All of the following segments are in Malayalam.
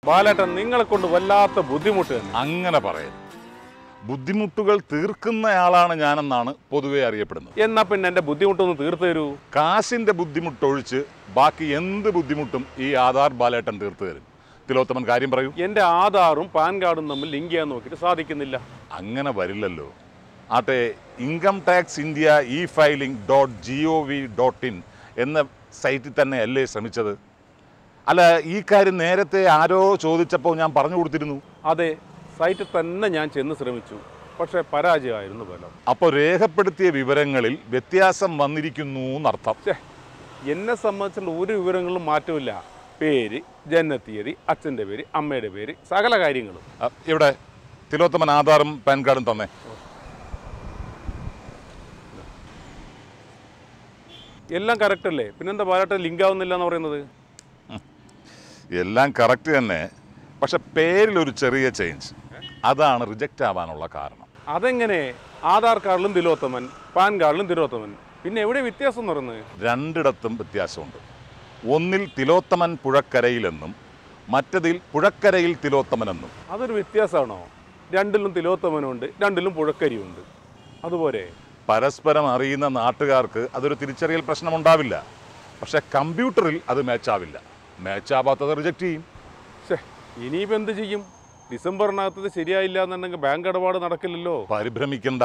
ബാലേട്ടൻ നിങ്ങളെ കൊണ്ട് വല്ലാത്ത ബുദ്ധിമുട്ട് തന്നെ അങ്ങനെ പറയരുത് ബുദ്ധിമുട്ടുകൾ തീർക്കുന്നയാളാണ് ഞാനെന്നാണ് പൊതുവെ അറിയപ്പെടുന്നത് എന്നാ പിന്നെ എന്റെ ബുദ്ധിമുട്ടൊന്ന് തീർത്തു തരൂ കാശിന്റെ ബുദ്ധിമുട്ടൊഴിച്ച് ബാക്കി എന്ത് ബുദ്ധിമുട്ടും ഈ ആധാർ ബാലേട്ടൻ തീർത്തു തരും തിലോത്തമൻ കാര്യം പറയൂ എന്റെ ആധാറും പാൻ കാർഡും തമ്മിൽ ലിങ്ക് ചെയ്യാൻ നോക്കിയിട്ട് സാധിക്കുന്നില്ല അങ്ങനെ വരില്ലല്ലോ ആട്ടെ income tax India e filing dot G O V dot in എന്ന സൈറ്റിൽ തന്നെ അല്ലേ ശ്രമിച്ചത് അല്ല ഈ കാര്യം നേരത്തെ ആരോ ചോദിച്ചപ്പോൾ ഞാൻ പറഞ്ഞു കൊടുത്തിരുന്നു അതെ സൈറ്റിൽ തന്നെ ഞാൻ ചെന്ന് ശ്രമിച്ചു പക്ഷേ പരാജയമായിരുന്നു ഫലം അപ്പോൾ രേഖപ്പെടുത്തിയ വിവരങ്ങളിൽ വ്യത്യാസം വന്നിരിക്കുന്നു എന്നർത്ഥം ഛേ എന്നെ സംബന്ധിച്ചുള്ള ഒരു വിവരങ്ങളും മാറ്റമില്ല പേര് ജനനത്തീയതി അച്ഛൻ്റെ പേര് അമ്മയുടെ പേര് സകല കാര്യങ്ങളും അ, ഇവിടെ തിലോത്തമൻ ആധാറും പാൻ കാർഡും തന്നെ എല്ലാം കറക്റ്റ് അല്ലേ പിന്നെന്താ ബാലേട്ടൻ ലിങ്ക് ആവുന്നില്ല എന്ന് പറയുന്നത് എല്ലാം കറക്റ്റ് തന്നെ പക്ഷെ പേരിലൊരു ചെറിയ ചേഞ്ച് അതാണ് റിജക്റ്റ് ആവാനുള്ള കാരണം അതെങ്ങനെ ആധാർ കാർഡിലും തിലോത്തമൻ പാൻ കാർഡിലും തിലോത്തമൻ പിന്നെ എവിടെ വ്യത്യാസം എന്ന് പറയുന്നത് രണ്ടിടത്തും വ്യത്യാസമുണ്ട് ഒന്നിൽ തിലോത്തമൻ പുഴക്കരയിലെന്നും മറ്റതിൽ പുഴക്കരയിൽ തിലോത്തമനെന്നും അതൊരു വ്യത്യാസമാണോ രണ്ടിലും തിലോത്തമനുണ്ട് രണ്ടിലും പുഴക്കരിയുണ്ട് അതുപോലെ പരസ്പരം അറിയുന്ന നാട്ടുകാർക്ക് അതൊരു തിരിച്ചറിയൽ പ്രശ്നമുണ്ടാവില്ല പക്ഷെ കമ്പ്യൂട്ടറിൽ അത് മാച്ചാവില്ല മാച്ചാവാത്തത് റിജക്റ്റ് ചെയ്യും ഛേ ഇനിയിപ്പോൾ എന്ത് ചെയ്യും ഡിസംബറിനകത്തത് ശരിയായില്ല എന്നുണ്ടെങ്കിൽ ബാങ്ക് ഇടപാട് നടക്കില്ലല്ലോ പരിഭ്രമിക്കണ്ട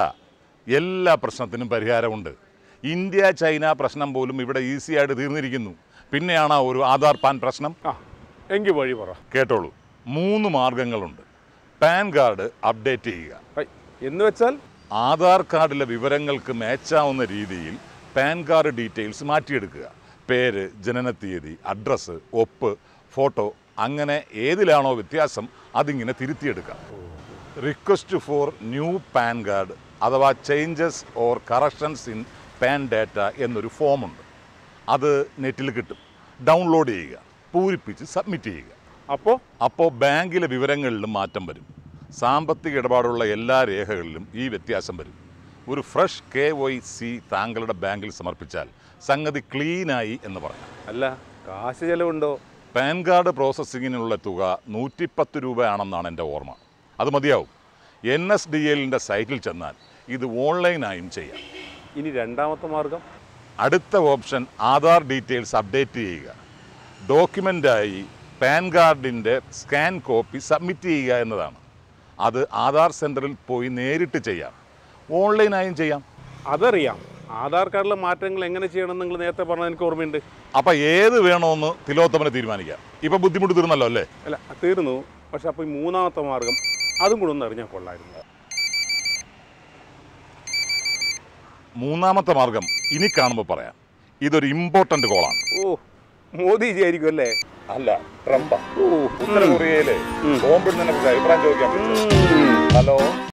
എല്ലാ പ്രശ്നത്തിനും പരിഹാരമുണ്ട് ഇന്ത്യ ചൈന പ്രശ്നം പോലും ഇവിടെ ഈസി ആയിട്ട് തീർന്നിരിക്കുന്നു പിന്നെയാണ് ഒരു ആധാർ പാൻ പ്രശ്നം ആ എങ്കിൽ വഴി പറ കേട്ടോളൂ മൂന്ന് മാർഗങ്ങളുണ്ട് പാൻ കാർഡ് അപ്ഡേറ്റ് ചെയ്യുക ഹൈ, എന്ന് വെച്ചാൽ ആധാർ കാർഡിലെ വിവരങ്ങൾക്ക് മാച്ചാവുന്ന രീതിയിൽ പാൻ കാർഡ് ഡീറ്റെയിൽസ് മാറ്റിയെടുക്കുക പേര് ജനനത്തീയതി അഡ്രസ്സ് ഒപ്പ് ഫോട്ടോ അങ്ങനെ ഏതിലാണോ വ്യത്യാസം അതിങ്ങനെ തിരുത്തിയെടുക്കാം request for new PAN card അഥവാ changes or corrections in PAN data എന്നൊരു ഫോമുണ്ട് അത് നെറ്റിൽ കിട്ടും ഡൗൺലോഡ് ചെയ്യുക പൂരിപ്പിച്ച് സബ്മിറ്റ് ചെയ്യുക അപ്പോൾ അപ്പോൾ ബാങ്കിലെ വിവരങ്ങളിലും മാറ്റം വരും സാമ്പത്തിക ഇടപാടുള്ള എല്ലാ രേഖകളിലും ഈ വ്യത്യാസം വരും ഒരു ഫ്രഷ് കെ വൈ സി താങ്കളുടെ ബാങ്കിൽ സമർപ്പിച്ചാൽ സംഗതി ക്ലീനായി എന്ന് പറഞ്ഞു അല്ല കാശ് ചെലവുണ്ടോ പാൻ കാർഡ് പ്രോസസ്സിങ്ങിനുള്ള തുക നൂറ്റിപ്പത്ത് രൂപയാണെന്നാണ് എൻ്റെ ഓർമ്മ അത് മതിയാവും എൻ എസ് ഡി എല്ലിൻ്റെ സൈറ്റിൽ ചെന്നാൽ ഇത് ഓൺലൈനായും ചെയ്യാം ഇനി രണ്ടാമത്തെ മാർഗം അടുത്ത ഓപ്ഷൻ ആധാർ ഡീറ്റെയിൽസ് അപ്ഡേറ്റ് ചെയ്യുക ഡോക്യുമെൻ്റായി പാൻ കാർഡിൻ്റെ സ്കാൻ കോപ്പി സബ്മിറ്റ് ചെയ്യുക എന്നതാണ് അത് ആധാർ സെൻറ്ററിൽ പോയി നേരിട്ട് ചെയ്യാം ഓൺലൈനായും ചെയ്യാം അതറിയാം ആധാർ കാർഡിലെ മാറ്റങ്ങൾ എങ്ങനെ ചെയ്യണം എന്ന് നിങ്ങൾ നേരത്തെ പറഞ്ഞത് എനിക്ക് ഓർമ്മയുണ്ട് അപ്പം ഏത് വേണമെന്ന് തിലോത്തമന് തീരുമാനിക്കാം ഇപ്പം ബുദ്ധിമുട്ട് തീർന്നല്ലോ അല്ലേ അല്ല തീർന്നു പക്ഷെ അപ്പോൾ ഈ മൂന്നാമത്തെ മാർഗം അതും കൂടെ ഒന്ന് അറിഞ്ഞാൽ കൊള്ളായിരുന്നു മൂന്നാമത്തെ മാർഗം ഇനി കാണുമ്പോൾ പറയാം ഇതൊരു ഇമ്പോർട്ടൻ്റ് കോളാണ് ഓ മോദിജി ആയിരിക്കും അല്ലേ അല്ല ട്രംപ ഓ ഉത്തര കൊറിയയിലെ ബോംബിടുന്നതിനെ കുറിച്ച് അഭിപ്രായം ചോദിക്കാൻ പറ്റുമോ? ഹലോ